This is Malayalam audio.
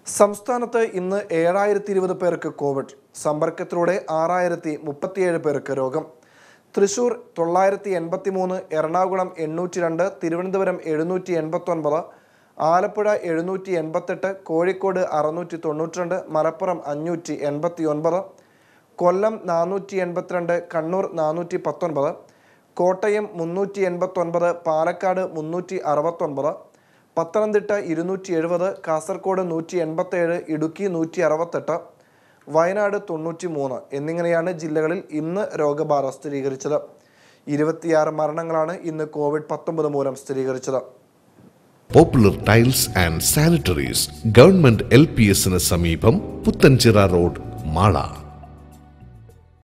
സംസ്ഥാനത്ത് ഇന്ന് ഏഴായിരത്തി ഇരുപത് പേർക്ക് കോവിഡ് സമ്പർക്കത്തിലൂടെ ആറായിരത്തി മുപ്പത്തിയേഴ് പേർക്ക് രോഗം തൃശൂർ തൊള്ളായിരത്തി എൺപത്തി മൂന്ന് എറണാകുളം എണ്ണൂറ്റി രണ്ട് തിരുവനന്തപുരം എഴുന്നൂറ്റി എൺപത്തൊൻപത് ആലപ്പുഴ എഴുന്നൂറ്റി എൺപത്തെട്ട് കോഴിക്കോട് അറുന്നൂറ്റി തൊണ്ണൂറ്റിരണ്ട് മലപ്പുറം അഞ്ഞൂറ്റി എൺപത്തി ഒൻപത് കൊല്ലം നാനൂറ്റി എൺപത്തിരണ്ട് കണ്ണൂർ നാനൂറ്റി പത്തൊൻപത് കോട്ടയം മുന്നൂറ്റി എൺപത്തൊൻപത് പാലക്കാട് മുന്നൂറ്റി അറുപത്തൊൻപത് പത്തനംതിട്ട ഇരുന്നൂറ്റി എഴുപത് കാസർഗോഡ് നൂറ്റി എൺപത്തേഴ് ഇടുക്കി നൂറ്റി അറുപത്തെട്ട് വയനാട് തൊണ്ണൂറ്റി മൂന്ന് എന്നിങ്ങനെയാണ് ജില്ലകളിൽ ഇന്ന് രോഗബാധ സ്ഥിരീകരിച്ചത് ഇരുപത്തിയാറ് മരണങ്ങളാണ് ഇന്ന് കോവിഡ് പത്തൊമ്പത് മൂലം സ്ഥിരീകരിച്ചത് popular tiles and sanitaries government L P എസിന് സമീപം പുത്തൻചിറ റോഡ് മാള